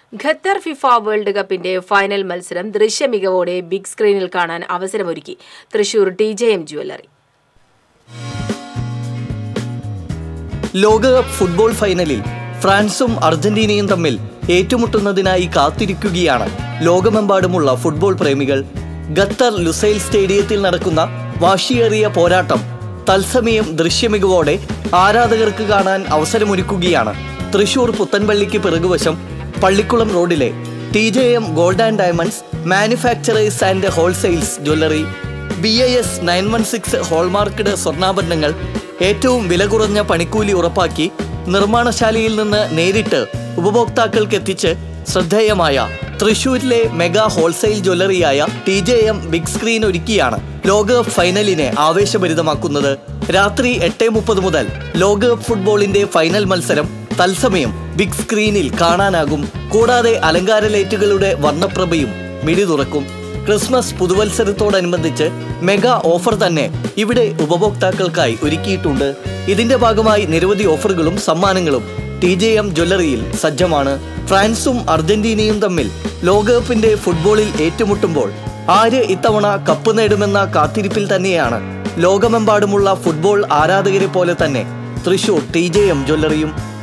Qatar FIFA world കപ്പിന്റെ final മത്സരം ദൃശ്യമികവോടെ ബിഗ് സ്ക്രീനിൽ കാണാൻ അവസരമൊരുക്കി Thrissur T J M jewellery ലോകകപ്പ് ഫുട്ബോൾ ഫൈനലിൽ ഫ്രാൻസും അർജന്റീനയും തമ്മിൽ ഏറ്റുമുട്ടുന്നതിനായി കാത്തിരിക്കുകയാണ് ലോകമെമ്പാടുമുള്ള ഫുട്ബോൾ പ്രേമികൾ ഖത്തർ ലുസൈൽ സ്റ്റേഡിയത്തിൽ നടക്കുന്ന വാശിയേറിയ പോരാട്ടം തത്സമയം ദൃശ്യമികവോടെ ആരാധകർക്ക് കാണാൻ അവസരമൊരുക്കുകയാണ് തൃശൂർ പുത്തൻപള്ളിക്ക് പിറകുവശം പള്ളിക്കുളം റോഡിലെ T J M gold and diamonds manufacturers and wholesales jewellery B I S nine one six hallmarked സ്വർണ്ണാഭരണങ്ങൾ ഏറ്റവും വില കുറഞ്ഞ പണിക്കൂലി ഉറപ്പാക്കി നിർമ്മാണശാലയിൽ നിന്ന് നേരിട്ട് ഉപഭോക്താക്കൾക്ക് എത്തിച്ച് ശ്രദ്ധേയമായ തൃശൂരിലെ മെഗാ ഹോൾസെയിൽ ജ്വല്ലറിയായ T J M big screen ഒരുക്കിയാണ് ലോകകപ്പ് ഫൈനലിനെ ആവേശഭരിതമാക്കുന്നത് രാത്രി എട്ട് മുപ്പത് മുതൽ ലോകകപ്പ് ഫുട്ബോളിന്റെ ഫൈനൽ മത്സരം തത്സമയം ബിഗ് സ്ക്രീനിൽ കാണാനാകും കൂടാതെ അലങ്കാര ലൈറ്റുകളുടെ വർണ്ണപ്രഭയും മിഴി തുറക്കും ക്രിസ്മസ് പുതുവത്സരത്തോടനുബന്ധിച്ച് മെഗാ ഓഫർ തന്നെ ഇവിടെ ഉപഭോക്താക്കൾക്കായി ഒരുക്കിയിട്ടുണ്ട് ഇതിന്റെ ഭാഗമായി നിരവധി ഓഫറുകളും സമ്മാനങ്ങളും ടി ജെ എം ജ്വല്ലറിയിൽ സജ്ജമാണ് ഫ്രാൻസും അർജന്റീനയും തമ്മിൽ ലോകകപ്പിന്റെ ഫുട്ബോളിൽ ഏറ്റുമുട്ടുമ്പോൾ ആര് ഇത്തവണ കപ്പ് നേടുമെന്ന കാത്തിരിപ്പിൽ തന്നെയാണ് ലോകമെമ്പാടുമുള്ള ഫുട്ബോൾ ആരാധകരെ പോലെ തന്നെ തൃശൂർ ടി ജെ എം ജ്വല്ലറിയും